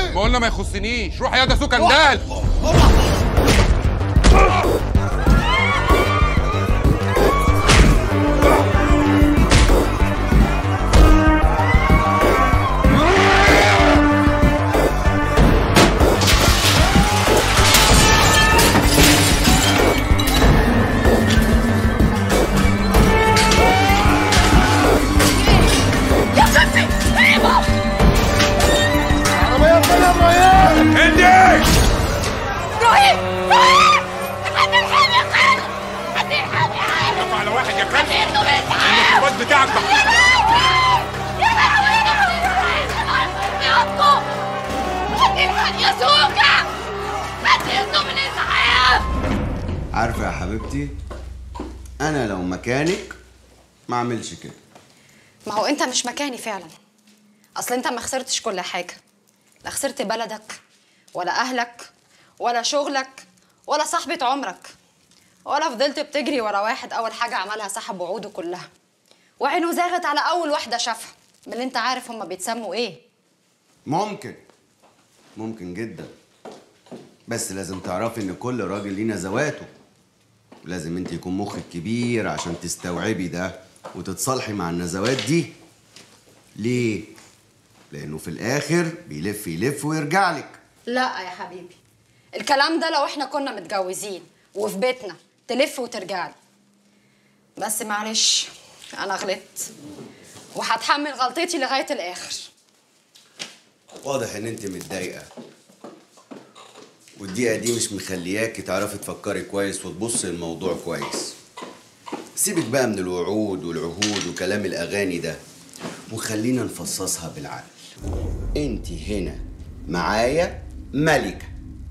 ما قلنا ما يخصنيش روح يا ده سكندال يا ستي ايوه هندي ابراهيم ابراهيم حد الحين يا خالد حد الحين يا خالد رفع على واحد يا حد كلب يدوم الاسعاف الواد بتاعك يا بقى لهوي يا لهوي يا لهوي يا لهوي يا أبو. حد الحين يا سوكا حد يدوم الاسعاف عارفه يا حبيبتي انا لو مكانك ما اعملش كده ما هو انت مش مكاني فعلا اصل انت ما خسرتش كل حاجه لا خسرت بلدك ولا اهلك ولا شغلك ولا صاحبة عمرك ولا فضلت بتجري ورا واحد اول حاجه عملها سحب وعوده كلها وعينه زاغت على اول واحده شافها من اللي انت عارف هما بيتسموا ايه ممكن ممكن جدا بس لازم تعرفي ان كل راجل ليه نزواته ولازم انت يكون مخك كبير عشان تستوعبي ده وتتصالحي مع النزوات دي ليه لانه في الاخر بيلف يلف ويرجع لك لا يا حبيبي الكلام ده لو احنا كنا متجوزين وفي بيتنا تلف وترجع لي بس معلش انا غلطت وهتحمل غلطتي لغايه الاخر واضح ان انت متضايقه والدقيقه دي مش مخلياكي تعرفي تفكري كويس وتبصي الموضوع كويس سيبك بقى من الوعود والعهود وكلام الاغاني ده وخلينا نفصصها بالعقل انت هنا معايا ملكه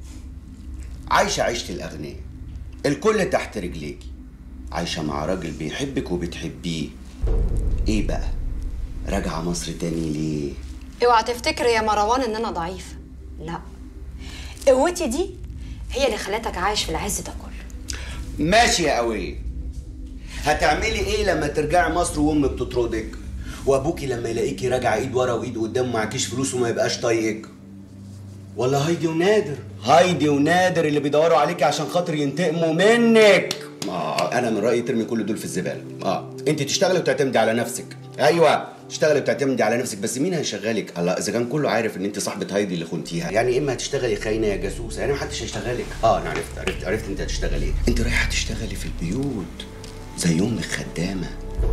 عايشه عيشه الاغنياء الكل تحت رجليكي عايشه مع راجل بيحبك وبتحبيه ايه بقى راجعه مصر تاني ليه اوعى تفتكر يا مروان ان انا ضعيفه لا قوتي دي هي اللي خلتك عايش في العز ده كله ماشي يا قوي هتعملي ايه لما ترجعي مصر وامك تطردك وابوكي لما يلاقيكي راجعه ايد ورا وايد قدام معكيش فلوس وما يبقاش طايقك ولا هايدي ونادر هايدي ونادر اللي بيدوروا عليكي عشان خاطر ينتقموا منك اه انا من رايي ترمي كل دول في الزباله اه انت تشتغلي وتعتمدي على نفسك ايوه تشتغلي وتعتمدي على نفسك بس مين هيشغلك الله اذا كان كله عارف ان انت صاحبه هايدي اللي خنتيها يعني اما هتشتغلي خاينه يا جاسوسه يعني محدش هيشتغلك اه انا عرفت عرفت عرفت انت هتشتغلي ايه انت رايحه تشتغلي في البيوت زي امك خدامه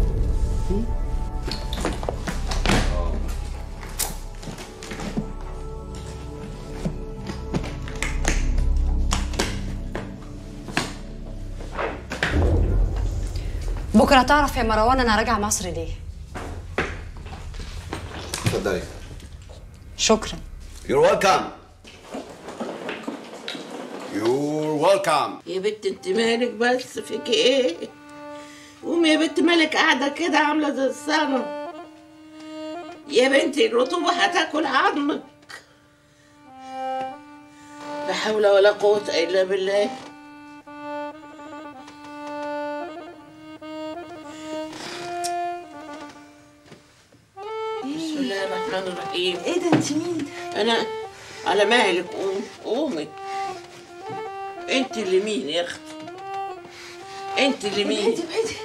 بكره تعرف يا مروان انا راجعه مصر ليه اتفضلي شكرا You're welcome. You're welcome. يا بنت انت مالك بس فيك ايه قومي يا بنت مالك قاعده كده عامله زي الصنم يا بنتي الرطوبه هتاكل عظمك لا حول ولا قوه الا بالله بسم الله الرحمن الرحيم ايه ده انت مين انا على مهلك قوم قومي انت اللي مين يا اختي انت اللي مين ابعدي ابعدي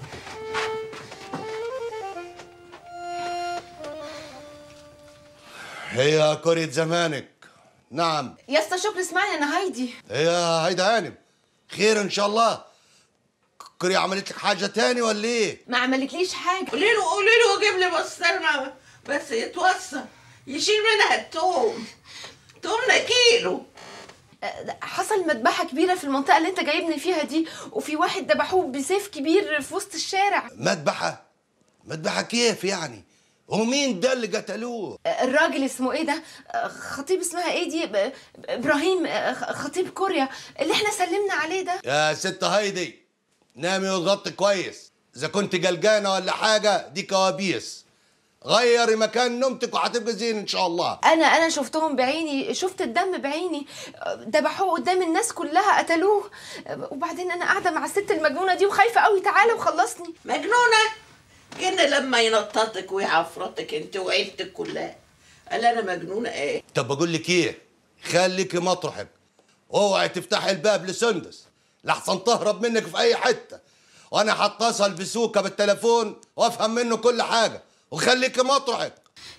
هي كرة زمانك نعم يا اسطى شكري اسمعني انا هايدي هي هيدا هانم خير ان شاء الله كري عملت لك حاجة تاني ولا ايه؟ ما عملتليش حاجه قولي له قولي له جيب لي بسطرمه بس يتوصى يشيل منها التوم تومنا كيلو آه، ده حصل مذبحه كبيره في المنطقه اللي انت جايبني فيها دي وفي واحد ذبحوه بسيف كبير في وسط الشارع مذبحة مذبحة كيف يعني؟ ومين ده اللي قتلوه؟ آه، الراجل اسمه ايه ده آه، خطيب اسمها ايه دي ب- ابراهيم آه، خ- خطيب كوريا اللي احنا سلمنا عليه ده يا ست هايدي نامي وتغطي كويس اذا كنت قلقانة ولا حاجة دي كوابيس غيري مكان نومتك وهتبقى زين ان شاء الله انا انا شفتهم بعيني شفت الدم بعيني آه، ذبحوه قدام الناس كلها قتلوه آه، وبعدين انا قاعده مع الست المجنونه دي وخايفه قوي تعالى وخلصني مجنونه كان لما ينططك ويعفرطك انت وعيلتك كلها قال انا مجنونه ايه طب بقول لك ايه خليكي مطرحك اوعي تفتحي الباب لسندس لحسن تهرب منك في اي حته وانا هتصل بسوكه بالتليفون وافهم منه كل حاجه وخليكي مطرحك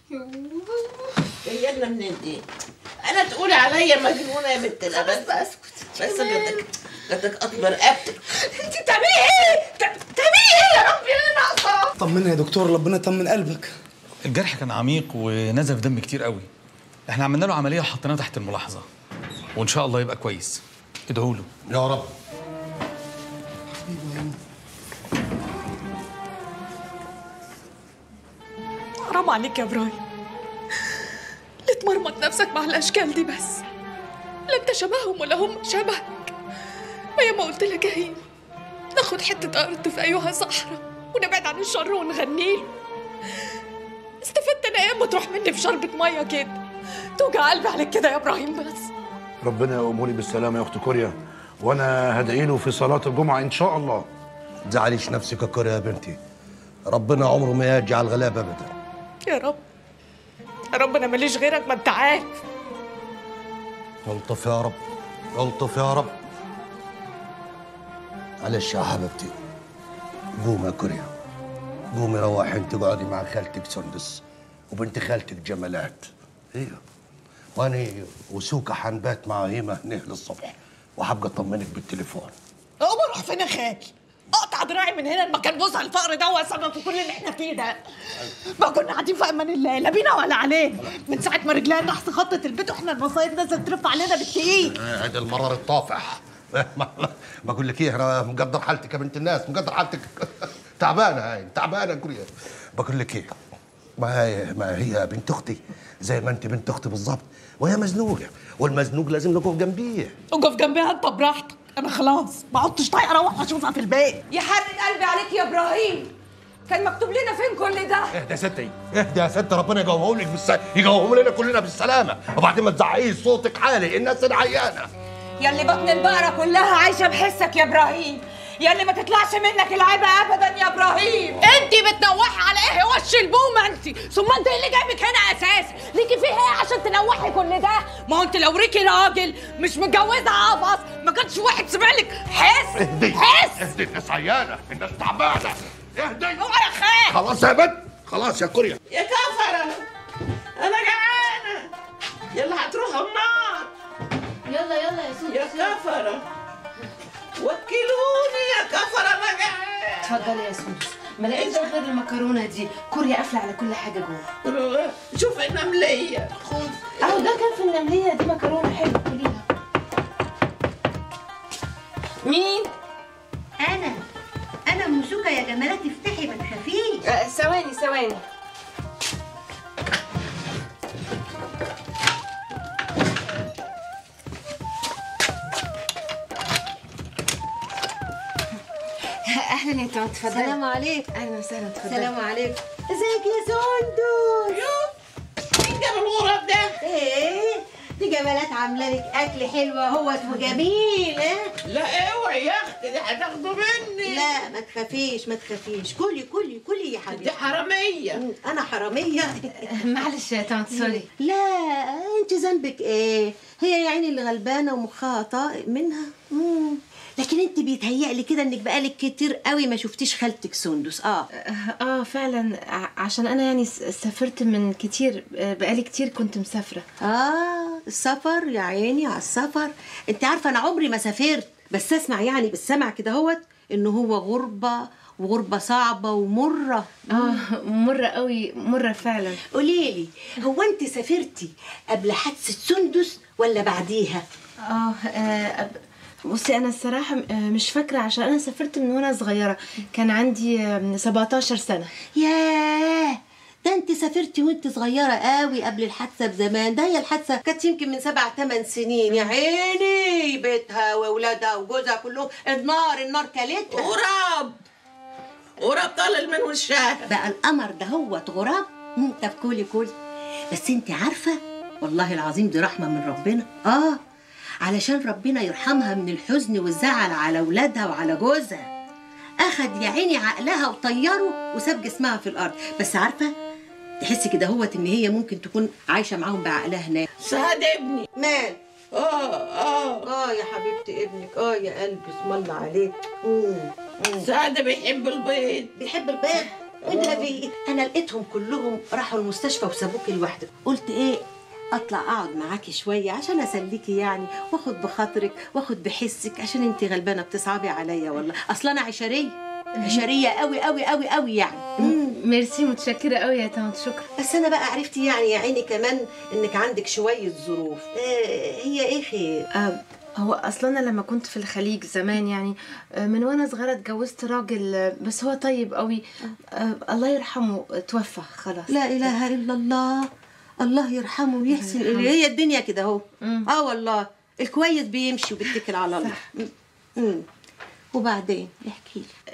جايه لنا منين دي انا تقولي عليا مجنونه يا بنت الابد بس بقى اسكت بس جدك جدك اكبر رقبتك انت بتعملي ايه؟ بتعملي ايه يا ربي انا ناقصه طمنا يا دكتور ربنا يطمن قلبك الجرح كان عميق ونزف دم كتير قوي احنا عملنا له عمليه وحطيناه تحت الملاحظه وان شاء الله يبقى كويس ادعوا له يا رب حرام عليك يا ابراهيم ليه تمرمط نفسك مع الاشكال دي بس لا انت شبههم ولا هم شبهك ما ياما قلت لك يا هيم ناخد حته ارض في ايها صحراء ونبعد عن الشر ونغنيله استفدت انا ايه اما تروح مني في شربة ميه كده توجع قلبي عليك كده يا ابراهيم بس ربنا يقومه لي بالسلامه يا اخت كوريا وانا هدعي له في صلاه الجمعه ان شاء الله تزعليش نفسك يا كوريا يا بنتي ربنا عمره ما يرجع الغلاب ابدا يا رب يا رب انا ماليش غيرك ما انت عارف الطف يا رب الطف يا رب معلش يا حبيبتي قومي يا كوريا قومي روحي انت اقعدي مع خالتك سندس وبنت خالتك جمالات ايوه وانا وسوكا حنبات مع هيمه هنا للصبح وهبقى اطمنك بالتليفون اقوم اروح فين يا خال اقطع دراعي من هنا المكان بوسع الفقر ده وسبب في كل اللي احنا فيه ده ما كنا قاعدين في امان الله لا بينا ولا علينا من ساعه ما رجلينا تحت خطه البيت واحنا المصايب نازله ترف علينا بالتقيل هذا المرار الطافح ما بقول لك ايه انا مقدر حالتك يا بنت الناس مقدر حالتك تعبانه هاي تعبانه كوريا بقول لك ايه ما هي ما هي بنت اختي زي ما انت بنت اختي بالظبط وهي مزنوقه والمزنوق لازم نقف جنبيه اقف جنبها انت براحتك انا خلاص ما عدتش طايقه اروح اشوفها في البيت يحرق قلبي عليك يا ابراهيم كان مكتوب لنا فين كل ده اهدى يا ستي اهدى يا ست ربنا يقومه لك بالس... يقومه لنا كلنا بالسلامه وبعدين ما تزعقيش صوتك عالي الناس العيانه يلي بطن البقرة كلها عايشة بحسك يا إبراهيم يلي ما تطلعش منك العيبة أبدا يا إبراهيم انت بتنوحي على ايه وش البومه انت ثم انت إيه اللي جايبك هنا اساسا ليكي فيه ايه عشان تنوحي كل ده ما هو انت لو ريكي راجل مش متجوزه عبص ما كانش واحد سمع لك حس اهدي حس اهدي الناس عيانه الناس تعبانه اهدي اوعى يا خال خلاص يا بنت خلاص يا كوريا يا كفره انا جعانه يلا هتروحوا النار يلا يلا يا سوسو يا كفره وكلوني يا كفره انا جعانه اتفضلي يا سوسو ما لقيتش غير المكرونه دي كوريا قافله على كل حاجه جوه شوف النمليه خد اهو ده كان في النمليه دي مكرونه حلوه كليها مين انا انا موسوكا يا جمالات افتحي ما تخافيش آه، ثواني ثواني اهلا يا طنط اتفضلي سلام عليك اهلا وسهلا اتفضلي سلام عليكم ازيك يا سندس مين جاب الغراب ده ايه دي جمالات عامله لك اكل حلو اهوت وجميل ها لا اوعي يا اختي دي هتاخده مني لا ما تخافيش ما تخافيش كلي كلي كلي يا دي حبيبتي حراميه انا حراميه معلش يا طنط سوري لا انت ذنبك ايه هي يا عيني اللي غلبانه ومخها طائق منها مم. لكن انت بيتهيألي كده انك بقالك كتير قوي ما شفتيش خالتك سندس اه اه فعلا ع- عشان انا يعني س- سافرت من كتير آه، بقالي كتير كنت مسافره اه السفر يا عيني على السفر انت عارفه انا عمري ما سافرت بس اسمع يعني بالسمع كده هوت ان هو غربه وغربه صعبه ومره اه مره قوي مره فعلا قوليلي هو انت سافرتي قبل حادثه سندس ولا بعديها اه آه، أب- بصي انا الصراحه م- آه، مش فاكره عشان انا سافرت من وانا صغيره كان عندي آه، 17 سنه ياه ده انت سافرتي وانت صغيره قوي قبل الحادثه بزمان ده هي الحادثه كانت يمكن من سبع ثمان سنين يا عيني بيتها واولادها وجوزها كلهم النار النار كلتها غراب غراب طالع من وشها بقى القمر ده هو غراب مم، طب كلي كلي بس انت عارفه والله العظيم دي رحمه من ربنا اه علشان ربنا يرحمها من الحزن والزعل على ولادها وعلى جوزها اخد يا عيني عقلها وطيره وساب جسمها في الارض بس عارفه تحسي كده هوت ان هي ممكن تكون عايشه معاهم بعقلها هناك سعد ابني مال اه اه اه يا حبيبتي ابنك اه يا قلبي اسم الله عليك مم. مم. سعد بيحب البيض بيحب البيض وانت في ايه انا لقيتهم كلهم راحوا المستشفى وسابوكي لوحدك قلت ايه اطلع اقعد معاكي شويه عشان اسليكي يعني واخد بخاطرك واخد بحسك عشان انت غلبانه بتصعبي عليا والله اصل انا عشريه عشريه قوي قوي قوي قوي يعني ميرسي متشكرة قوي يا طنط شكرا بس انا بقى عرفتي يعني يا عيني كمان انك عندك شويه ظروف آه هي ايه خير آه هو اصلا انا لما كنت في الخليج زمان يعني آه، من وانا صغيره اتجوزت راجل آه، بس هو طيب قوي آه، الله يرحمه آه، توفى خلاص لا اله الا الله الله يرحمه ويحسن يرحمه. اليه هي الدنيا كده اهو اه والله الكويس بيمشي وبيتكل على الله مم. وبعدين احكي لي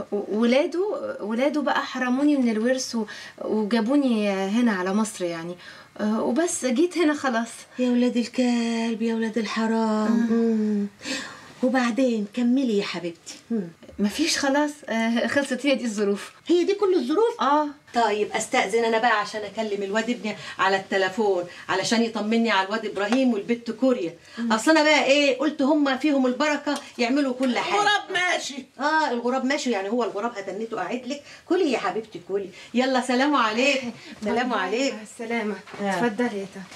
ولاده ولاده بقى حرموني من الورث و- وجابوني هنا على مصر يعني آه، وبس جيت هنا خلاص يا ولاد الكلب يا ولاد الحرام مم. وبعدين كملي يا حبيبتي مم. مفيش خلاص آه، خلصت هي دي الظروف هي دي كل الظروف اه طيب استاذن انا بقى عشان اكلم الواد ابني على التليفون علشان يطمني على الواد ابراهيم والبت كوريا اصل انا بقى ايه قلت هم فيهم البركه يعملوا كل حاجه غراب ماشي اه الغراب ماشي يعني هو الغراب هتنيته قاعد لك كلي يا حبيبتي كلي يلا سلام عليكم سلام عليكم السلامه آه. اتفضلي يا طنط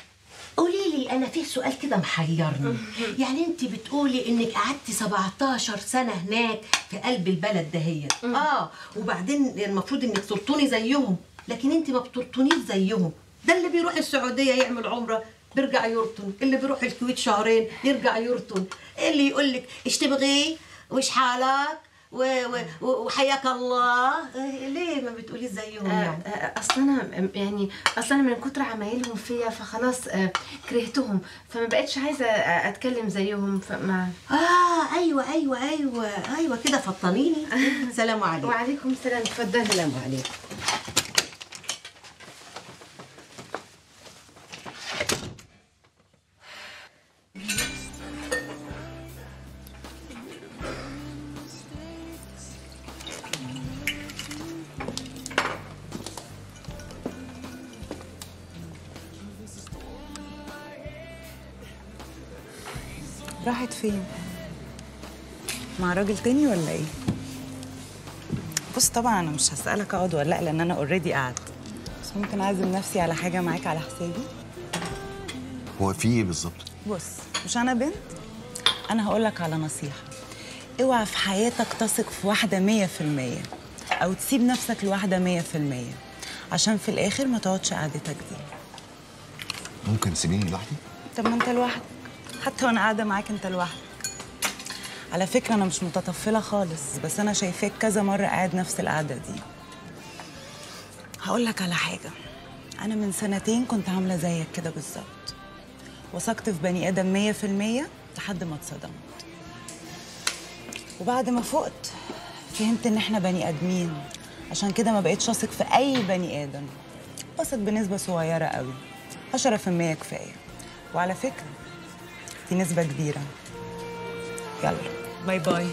قولي لي انا في سؤال كده محيرني يعني انت بتقولي انك قعدتي 17 سنه هناك في قلب البلد دهيت اه وبعدين المفروض انك ترطوني زيهم لكن انت ما بترطونيش زيهم ده اللي بيروح السعوديه يعمل عمره بيرجع يرطن اللي بيروح الكويت شهرين يرجع يرطن اللي يقول لك ايش تبغي وايش حالك و- و- وحياك الله آه، ليه ما بتقولي زيهم يعني آه، آه، اصل انا يعني اصل انا من كتر عمايلهم فيا فخلاص آه، كرهتهم فما بقتش عايزه آه، اتكلم زيهم فما اه ايوه ايوه ايوه ايوه كده فطنيني سلام عليكم وعليكم السلام اتفضلي سلام عليكم راحت فين؟ مع راجل تاني ولا ايه؟ بص طبعا انا مش هسألك اقعد ولا لا لان انا اوريدي قعدت بس ممكن اعزم نفسي على حاجة معاك على حسابي هو في ايه بالظبط؟ بص مش انا بنت انا هقولك على نصيحة اوعى في حياتك تثق في واحدة مية في المية او تسيب نفسك لواحدة مية في المية عشان في الاخر ما تقعدش قعدتك دي ممكن تسيبيني لوحدي؟ طب ما انت لوحدك حتى وانا قاعده معاك انت لوحدك على فكره انا مش متطفله خالص بس انا شايفاك كذا مره قاعد نفس القعده دي هقول لك على حاجه انا من سنتين كنت عامله زيك كده بالظبط وثقت في بني ادم مية في المية لحد ما اتصدمت وبعد ما فقت فهمت ان احنا بني ادمين عشان كده ما بقتش اثق في اي بني ادم بثق بنسبه صغيره قوي 10% كفايه وعلى فكره دي نسبة كبيرة يلا باي باي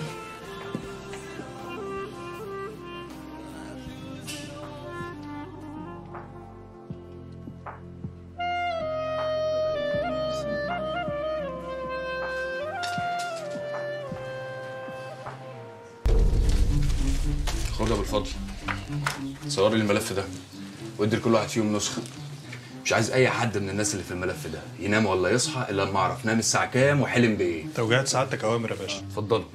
خدها بالفضل صوري لي الملف ده وادي لكل واحد فيهم نسخه مش عايز اي حد من الناس اللي في الملف ده ينام ولا يصحى الا لما اعرف نام الساعه كام وحلم بايه توجيهات سعادتك اوامر يا باشا اتفضلوا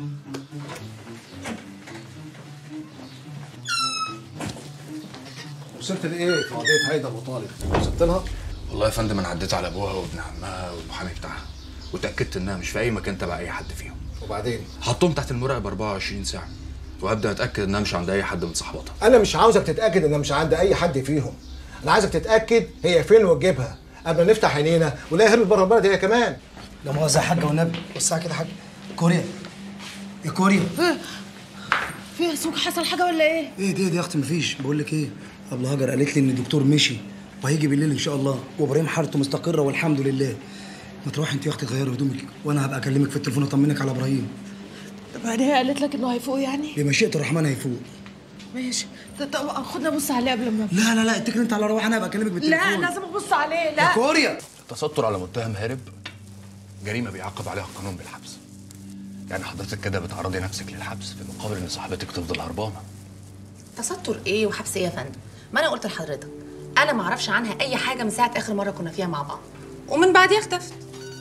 وصلت لايه في قضيه هيدا ابو طالب وصلت لها والله يا فندم انا عديت على ابوها وابن عمها والمحامي بتاعها وتاكدت انها مش في اي مكان تبع اي حد فيهم وبعدين حطهم تحت المراقبه 24 ساعه وهبدا اتاكد انها مش عند اي حد من صحباتها انا مش عاوزك تتاكد ان مش عند اي حد فيهم انا عايزك تتاكد هي فين وتجيبها قبل ما نفتح عينينا ولا هربت بره البلد هي كمان لا مؤاخذة يا حاجة والنبي وسعها كده يا حاج كوريا يا كوريا في يا سوق حصل حاجه ولا ايه؟ ايه دي دي يا اختي مفيش بقول لك ايه ابله هاجر قالت لي ان الدكتور مشي وهيجي بالليل ان شاء الله وابراهيم حالته مستقره والحمد لله ما تروحي انت يا اختي غيري هدومك وانا هبقى اكلمك في التليفون اطمنك على ابراهيم طب يعني هي قالت لك انه هيفوق يعني؟ بمشيئه الرحمن هيفوق ماشي طب طب خدنا بص عليه قبل ما لا لا لا اتكل انت على روح انا هبقى اكلمك بالتليفون لا لازم ابص عليه يا لا كوريا التستر على متهم هارب جريمه بيعاقب عليها القانون بالحبس يعني حضرتك كده بتعرضي نفسك للحبس في مقابل ان صاحبتك تفضل هربانه تستر ايه وحبس ايه يا فندم ما انا قلت لحضرتك انا ما اعرفش عنها اي حاجه من ساعه اخر مره كنا فيها مع بعض ومن بعديها اختفت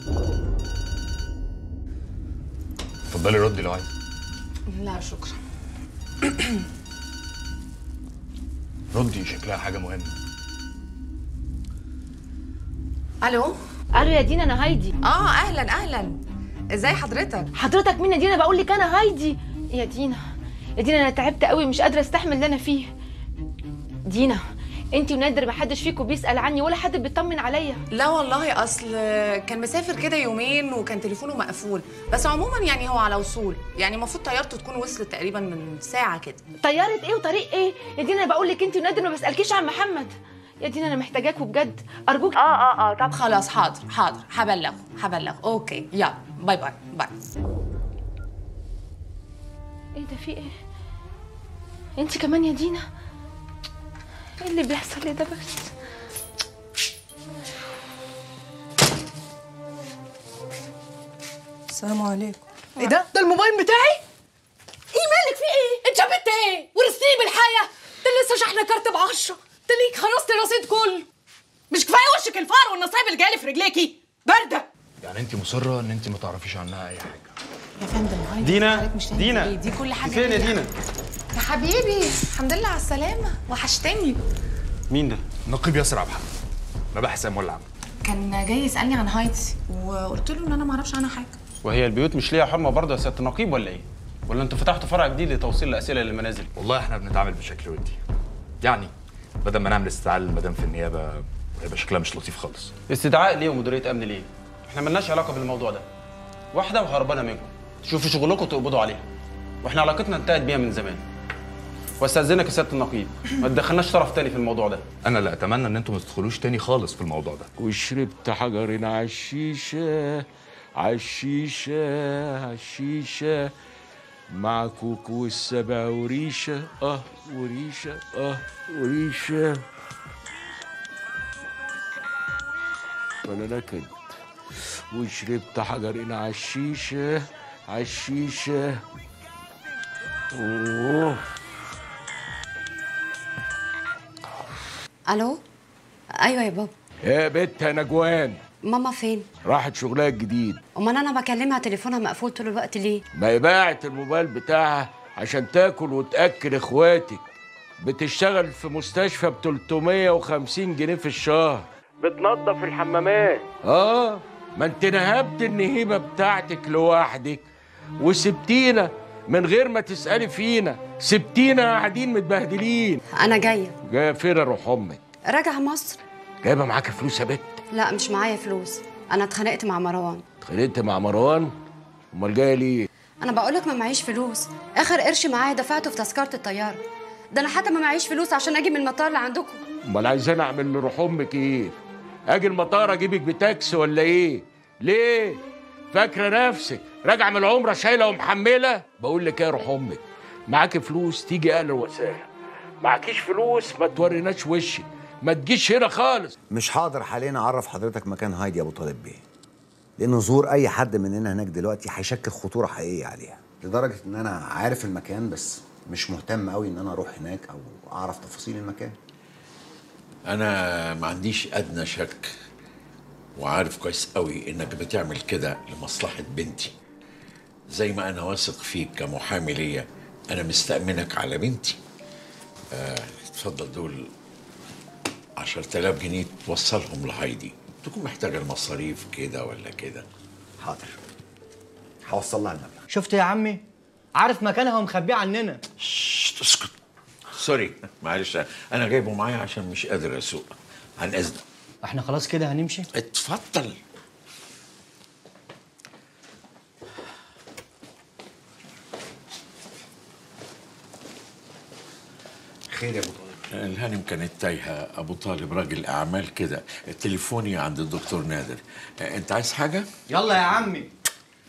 اتفضلي ردي لو عايزه لا شكرا ردي شكلها حاجه مهمه الو الو يا دينا انا هايدي اه اهلا اهلا ازاي حضرتك حضرتك مين يا دينا بقول لك انا هايدي يا دينا يا دينا انا تعبت قوي مش قادره استحمل اللي انا فيه دينا انت ونادر ما حدش فيكم بيسال عني ولا حد بيطمن عليا لا والله اصل كان مسافر كده يومين وكان تليفونه مقفول بس عموما يعني هو على وصول يعني المفروض طيارته تكون وصلت تقريبا من ساعه كده طياره ايه وطريق ايه يا دينا انا بقول لك انت ونادر ما بسالكيش عن محمد يا دينا انا محتاجاكوا بجد ارجوك اه اه اه طب خلاص حاضر حاضر هبلغ هبلغ اوكي يلا باي باي باي ايه ده في ايه انت كمان يا دينا ايه اللي بيحصل لي ده بس السلام عليكم ايه ده؟ ده الموبايل بتاعي؟ ايه مالك في ايه؟ انت عملت ايه؟ ورثتني بالحياة؟ ده لسه شحنة كارت ب 10 ده ليك خلصت الرصيد كله مش كفاية وشك الفار والنصايب اللي جايلي في رجليكي باردة يعني انت مصره ان انت ما تعرفيش عنها اي حاجه يا فندم هاي دينا، حضرتك مش فاهم دينا، إيه، دي كل حاجه فين يا ليا. دينا؟ يا حبيبي الحمد لله على السلامه وحشتني مين ده؟ نقيب ياسر عبد الحق مباحث اموال العامه كان جاي يسالني عن هايدي وقلت له ان انا ما اعرفش عنها حاجه وهي البيوت مش ليها حرمه برضه يا سياده النقيب ولا ايه؟ ولا انتوا فتحتوا فرع جديد لتوصيل الاسئله للمنازل؟ والله احنا بنتعامل بشكل ودي يعني بدل ما نعمل استدعاء للمدام في النيابه هيبقى شكلها مش لطيف خالص استدعاء ليه ومديريه امن ليه؟ احنا ملناش علاقه بالموضوع ده. واحده وهربانه منكم. تشوفوا شغلكم تقبضوا عليها. واحنا علاقتنا انتهت بيها من زمان. واستاذنك يا سياده النقيب ما تدخلناش طرف تاني في الموضوع ده. انا لا اتمنى ان انتم ما تدخلوش تاني خالص في الموضوع ده وشربت حجر عالشيشة عالشيشة عالشيشة مع كوكو والسبع وريشة اه وريشة اه وريشة ولا نكد وشربت حجر عالشيشة عالشيشة اوه الو ايوه يا بابا يا بنت يا نجوان ماما فين راحت شغلها الجديد امال انا بكلمها تليفونها مقفول طول الوقت ليه ما هي باعت الموبايل بتاعها عشان تاكل وتاكل اخواتك بتشتغل في مستشفى ب 350 جنيه في الشهر بتنظف الحمامات اه ما انت نهبت النهيبه بتاعتك لوحدك وسبتينا من غير ما تسالي فينا سبتينا قاعدين متبهدلين انا جايه جايه فين اروح امك راجعه مصر جايبه معاك فلوس يا بت لا مش معايا فلوس انا اتخانقت مع مروان اتخانقت مع مروان امال جايه ليه انا بقولك ما معيش فلوس اخر قرش معايا دفعته في تذكره الطياره ده انا حتى ما معيش فلوس عشان اجي من المطار اللي عندكم امال عايزاني اعمل لروح امك ايه اجي المطار اجيبك بتاكسي ولا ايه ليه فاكره نفسك راجعه من العمره شايله ومحمله بقول لك ايه يا روح امك معاكي فلوس تيجي اهلا وسهلا معكيش فلوس ما توريناش وشك ما تجيش هنا خالص مش حاضر حاليا اعرف حضرتك مكان هايدي ابو طالب بيه لان ظهور اي حد مننا هناك دلوقتي هيشكل خطوره حقيقيه عليها لدرجه ان انا عارف المكان بس مش مهتم قوي ان انا اروح هناك او اعرف تفاصيل المكان انا ما عنديش ادنى شك وعارف كويس قوي انك بتعمل كده لمصلحه بنتي زي ما انا واثق فيك كمحامي ليا انا مستأمنك على بنتي آه، اتفضل دول عشرة آلاف جنيه توصلهم لهايدي تكون محتاجة المصاريف كده ولا كده حاضر هوصل لها المبلغ شفت يا عمي عارف مكانها ومخبيه عننا شت اسكت سوري معلش انا جايبه معايا عشان مش قادر اسوق عن اذنك احنا خلاص كده هنمشي اتفضل خير يا ابو طالب الهانم كانت تايهه ابو طالب راجل اعمال كده تليفوني عند الدكتور نادر انت عايز حاجه يلا يا عمي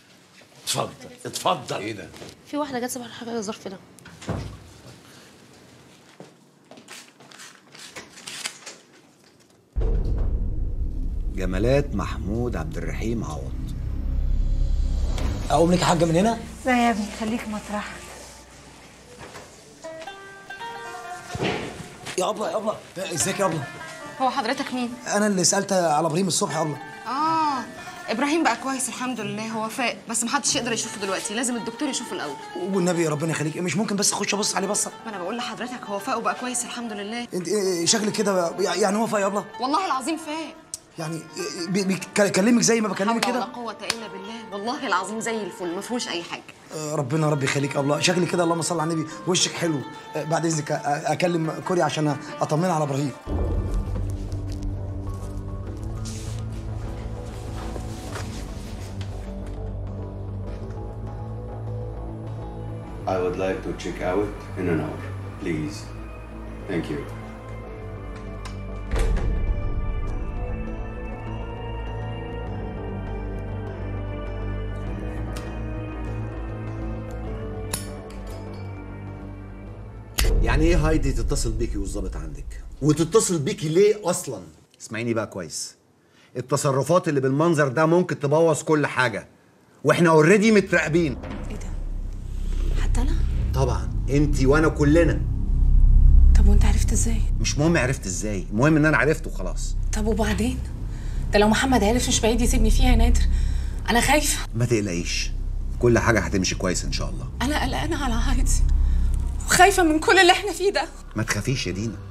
اتفضل اتفضل ايه ده في واحدة جت صباح الحاجة الظرف ده جمالات محمود عبد الرحيم عوض اقوم لك يا حاجه من هنا لا يا ابني خليك مطرح يا ابله يا ابله ازيك يا ابله هو حضرتك مين؟ انا اللي سالت على ابراهيم الصبح يا ابله اه ابراهيم بقى كويس الحمد لله هو فاق بس محدش يقدر يشوفه دلوقتي لازم الدكتور يشوفه الاول والنبي ربنا يخليك مش ممكن بس اخش ابص عليه بصه ما انا بقول لحضرتك هو فاق وبقى كويس الحمد لله انت إيه شكلك كده يعني هو فايق يا ابله والله العظيم فاق يعني بي- بيكلمك زي ما بكلمك حول ولا كده قوة إلا بالله والله العظيم زي الفل ما فيهوش أي حاجة آه، ربنا ربي يخليك يا ابله شكلي كده اللهم صل على النبي وشك حلو آه، بعد اذنك أ- اكلم كوري عشان اطمنها على ابراهيم I would like to check out in an hour, please. Thank you. يعني ايه هايدي تتصل بيكي والظابط عندك وتتصل بيكي ليه اصلا اسمعيني بقى كويس التصرفات اللي بالمنظر ده ممكن تبوظ كل حاجه واحنا اوريدي متراقبين حتى انا طبعا انت وانا كلنا طب وانت عرفت ازاي مش مهم عرفت ازاي المهم ان انا عرفته خلاص طب وبعدين ده لو محمد عرف مش بعيد يسيبني فيها يا نادر انا خايفه ما تقلقيش كل حاجه هتمشي كويس ان شاء الله انا قلقانه على هايدي وخايفه من كل اللي احنا فيه ده ما تخافيش يا دينا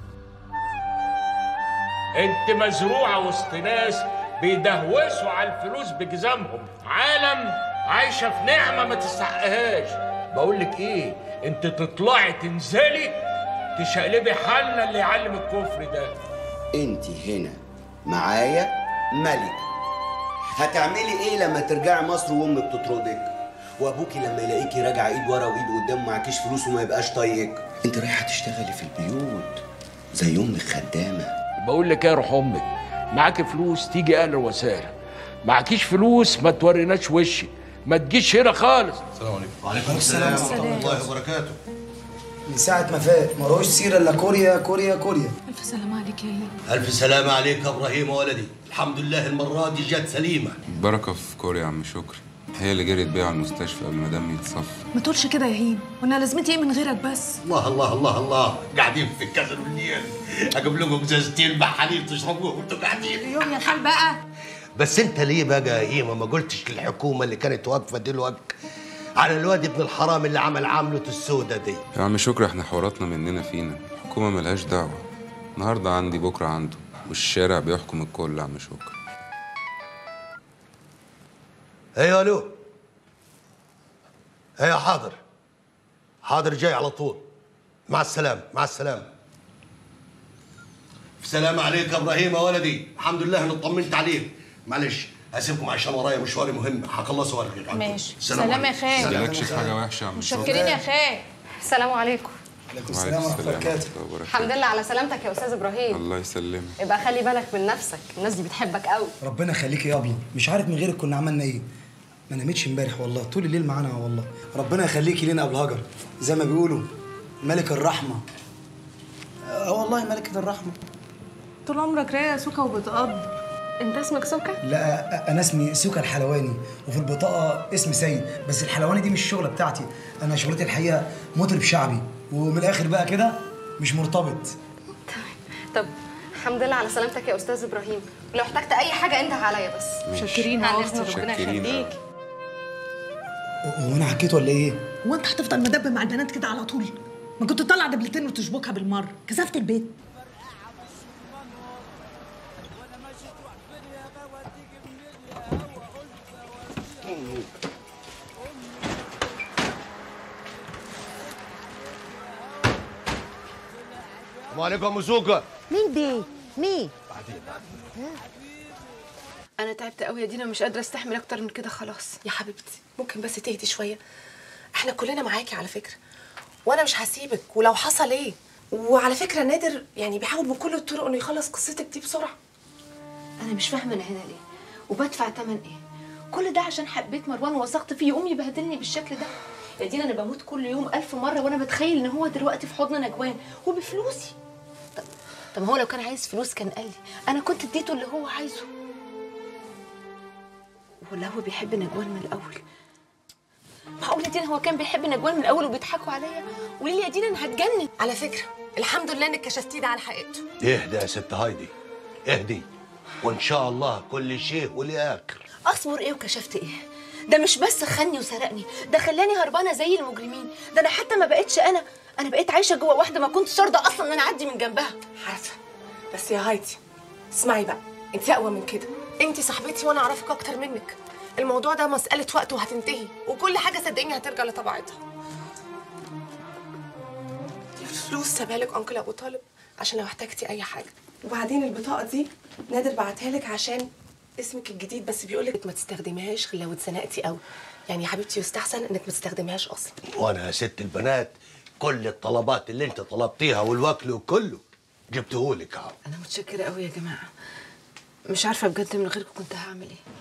انت مزروعه وسط ناس بيدهوسوا على الفلوس بجزامهم عالم عايشه في نعمه ما تستحقهاش بقول لك ايه انت تطلعي تنزلي تشقلبي حالنا اللي يعلم الكفر ده انت هنا معايا ملك هتعملي ايه لما ترجعي مصر وامك تطردك وابوكي لما يلاقيكي راجعه ايد ورا وايد قدام معكيش فلوس وما يبقاش طايقك انت رايحه تشتغلي في البيوت زي امك خدامه بقول لك ايه يا روح امك معاكي فلوس تيجي اهلا وسهلا معكيش فلوس ما توريناش وشي ما تجيش هنا خالص السلام عليكم وعليكم السلام ورحمه الله وبركاته من ساعه ما فات ما روش سيره الا كوريا كوريا كوريا الف سلام عليك يا هي الف سلامه عليك يا ابراهيم ولدي الحمد لله المره دي جت سليمه بركة في كوريا يا عم شكري هي اللي جريت بيها على المستشفى قبل ما دمي يتصفى ما تقولش كده يا هيم وانا لازمتي ايه من غيرك بس الله الله الله الله قاعدين في الكسر والنيل اجيب لكم ازازتين مع حليب تشربوه وانتوا قاعدين يوم يا خال بقى بس انت ليه بقى يا هيما ما قلتش للحكومه اللي كانت واقفه دلوقتي على الواد ابن الحرام اللي عمل عملته السودة دي يا عم شكري احنا حواراتنا مننا فينا الحكومة ملهاش دعوة النهاردة عندي بكرة عنده والشارع بيحكم الكل يا عم شكري ايوه الو ايوه حاضر حاضر جاي على طول مع السلامه مع السلامه في سلام عليك يا ابراهيم يا ولدي الحمد لله انا اطمنت عليك معلش هسيبكم عشان ورايا مشواري مهم هخلصه وارجع ماشي السلام سلام يا عليكم. خال سلام. مالكش في حاجة وحشة يا عم متشكرين يا خال السلام عليكم عليكم السلام ورحمة الله وبركاته الحمد لله على سلامتك يا أستاذ إبراهيم الله يسلمك يبقى خلي بالك من نفسك الناس دي بتحبك قوي ربنا يخليك يا ابله مش عارف من غيرك كنا عملنا ايه ما نامتش امبارح والله طول الليل معانا والله ربنا يخليكي لنا ابو هجر زي ما بيقولوا ملك الرحمه اه والله ملكة الرحمه طول عمرك رايقه سوكا وبتقض انت اسمك سوكا لا انا اسمي سوكا الحلواني وفي البطاقه اسمي سيد بس الحلواني دي مش الشغله بتاعتي انا شغلتي الحقيقه مطرب شعبي ومن الاخر بقى كده مش مرتبط طب الحمد لله على سلامتك يا أستاذ إبراهيم لو احتجت أي حاجة أنت عليا بس ماشي. شاكرين يا هنسمع أختي ربنا شاكرين. يخليك هو انا حكيت ولا ايه هو انت هتفضل مدب مع البنات كده على طول ما كنت تطلع دبلتين وتشبكها بالمره كسفت البيت السلام عليكم يا مسوكه مين دي؟ مين؟ انا تعبت قوي يا دينا مش قادره استحمل اكتر من كده خلاص يا حبيبتي ممكن بس تهدي شويه احنا كلنا معاكي على فكره وانا مش هسيبك ولو حصل ايه وعلى فكره نادر يعني بيحاول بكل الطرق انه يخلص قصتك دي بسرعه انا مش فاهمه انا هنا ليه وبدفع تمن ايه كل ده عشان حبيت مروان ووثقت فيه يقوم يبهدلني بالشكل ده يا دينا انا بموت كل يوم ألف مره وانا بتخيل ان هو دلوقتي في حضن نجوان وبفلوسي طب طب ما هو لو كان عايز فلوس كان قال لي انا كنت اديته اللي هو عايزه ولا هو بيحب نجوان من الاول معقول يا دينا هو كان بيحب نجوان من الاول وبيضحكوا عليا قولي لي يا دينا انا هتجنن على فكره الحمد لله انك كشفتيه ده على حقيقته اهدى يا ست هايدي اهدي وان شاء الله كل شيء وليه اخر اصبر ايه وكشفت ايه ده مش بس خني وسرقني ده خلاني هربانه زي المجرمين ده انا حتى ما بقتش انا انا بقيت عايشه جوه واحده ما كنتش راضيه اصلا ان انا اعدي من جنبها عارفه بس يا هايدي اسمعي بقى انت اقوى من كده انت صاحبتي وانا اعرفك اكتر منك الموضوع ده مساله وقت وهتنتهي وكل حاجه صدقيني هترجع لطبيعتها الفلوس سابها لك انكل ابو طالب عشان لو احتجتي اي حاجه وبعدين البطاقه دي نادر بعتها لك عشان اسمك الجديد بس بيقول لك ما تستخدميهاش غير لو اتزنقتي قوي يعني يا حبيبتي يستحسن انك ما تستخدميهاش اصلا وانا يا ست البنات كل الطلبات اللي انت طلبتيها والوكل وكله جبتهولك اهو انا متشكره قوي يا جماعه مش عارفه بجد من غيركم كنت هعمل ايه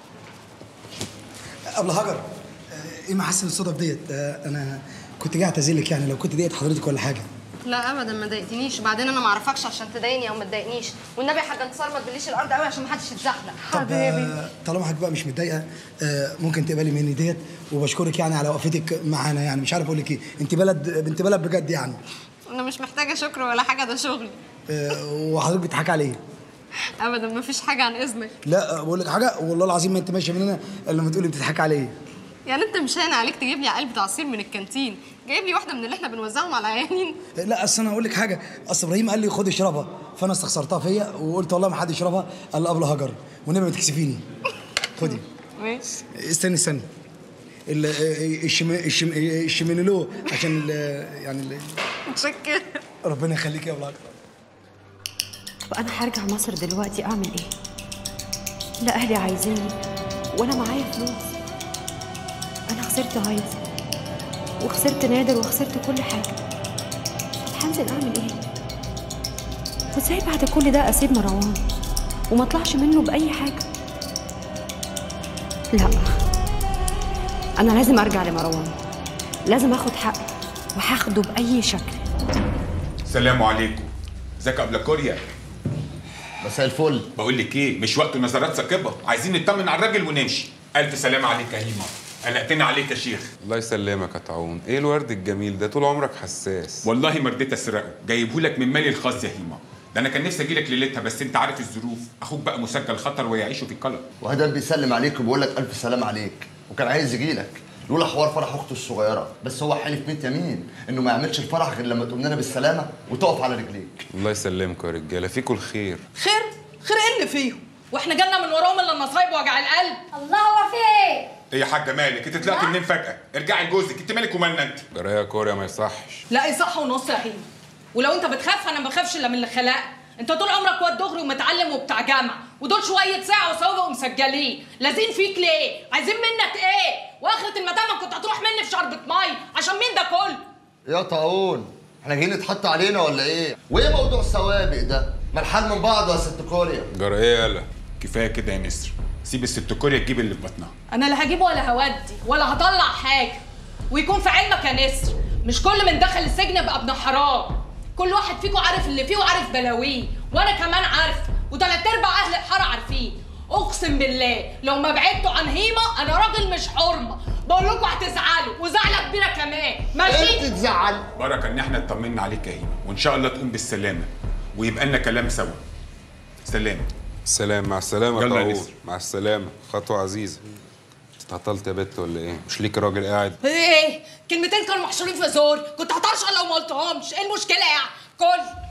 ابله هاجر آه، ايه محسن الصدف ديت آه، انا كنت جاي اعتذرلك يعني لو كنت ضايقت حضرتك ولا حاجه لا ابدا ما ضايقتنيش بعدين انا ما اعرفكش عشان تضايقني او ما تضايقنيش والنبي يا حاجه انتصار ما تبليش الارض قوي عشان ما حدش يتزحلق طب آه، طالما حضرتك بقى مش متضايقه آه، ممكن تقبلي مني ديت وبشكرك يعني على وقفتك معانا يعني مش عارف اقول لك ايه انت بلد بنت بلد بجد يعني انا مش محتاجه شكر ولا حاجه ده شغلي آه، وحضرتك بتضحكي عليا ابدا ما فيش حاجه عن اذنك لا آه، بقول لك حاجه والله العظيم ما انت ماشيه من هنا الا لما تقولي بتضحكي عليا يعني انت مش هين عليك تجيب لي علبه عصير من الكانتين جايب لي واحده من اللي احنا بنوزعهم على العيانين لا اصل انا اقول لك حاجه اصل ابراهيم قال لي خد اشربها فانا استخسرتها فيا وقلت والله ما حد يشربها الا قبل هاجر والنبي ما تكسفيني خدي ماشي استني استني ال- الشم الشم الشمينيلو عشان ال- يعني ال- متشكر ربنا يخليك يا ابو هاجر طب انا هرجع مصر دلوقتي اعمل ايه لا اهلي عايزيني وانا معايا فلوس انا خسرت هايدي وخسرت نادر وخسرت كل حاجه طب هنزل اعمل ايه وازاي بعد كل ده اسيب مروان وما اطلعش منه باي حاجه لا انا لازم ارجع لمروان لازم اخد حقي وهاخده باي شكل السلام عليكم ازيك يا ابله كوريا مساء الفل بقول لك ايه مش وقت نظرات ثاقبه عايزين نطمن على الراجل ونمشي الف سلام عليك يا هيما قلقتني عليك يا شيخ الله يسلمك يا طاعون ايه الورد الجميل ده طول عمرك حساس والله ما رضيت اسرقه جايبه لك من مالي الخاص يا هيما ده انا كان نفسي اجي لك ليلتها بس انت عارف الظروف اخوك بقى مسجل خطر ويعيشوا في القلق وهدان بيسلم عليك وبيقول لك الف سلام عليك وكان عايز يجي لك لولا حوار فرح اخته الصغيره بس هو حلف 100 يمين انه ما يعملش الفرح غير لما تقوم لنا بالسلامه وتقف على رجليك الله يسلمكم يا رجاله فيكم الخير خير خير ايه اللي فيهم واحنا جالنا من وراهم الا النصايب وجع القلب الله هو في ايه ايه يا حاجه مالك انت طلعت منين فجاه ارجعي لجوزك انت مالك ومالنا انت جرايه كوريا ما يصحش لا ايه صح ونص يا هيما ولو انت بتخاف انا ما بخافش الا من اللي خلقك انت طول عمرك واد دغري ومتعلم وبتاع جامعه ودول شويه ساعه وسوابق ومسجلين لازين فيك ليه عايزين منك ايه واخره المدام كنت هتروح مني في شربة مي عشان مين ده كله يا طاعون احنا جايين نتحط علينا ولا ايه وايه موضوع السوابق ده ما الحال من بعض يا ست كوريا جرايه يالا كفايه كده يا نسر سيب الست كوريا تجيب اللي في بطنها انا لا هجيب ولا هودي ولا هطلع حاجه ويكون في علمك يا نسر مش كل من دخل السجن يبقى ابن حرام كل واحد فيكم عارف اللي فيه وعارف بلاويه وانا كمان عارف وتلات ارباع اهل الحاره عارفين اقسم بالله لو ما بعدتوا عن هيما انا راجل مش حرمه بقول لكم هتزعلوا وزعله كبيره كمان ماشي انت تزعل بركه ان احنا اطمنا عليك يا هيما وان شاء الله تقوم بالسلامه ويبقى لنا كلام سوا سلام سلام مع السلامه يا يلا يا طاعون نسر. مع السلامه خطوه عزيزه اتعطلت يا بت ولا ايه مش ليك راجل قاعد ايه كلمتين كانوا محشورين في زور كنت هطرشق لو ما قلتهمش ايه المشكله يعني كل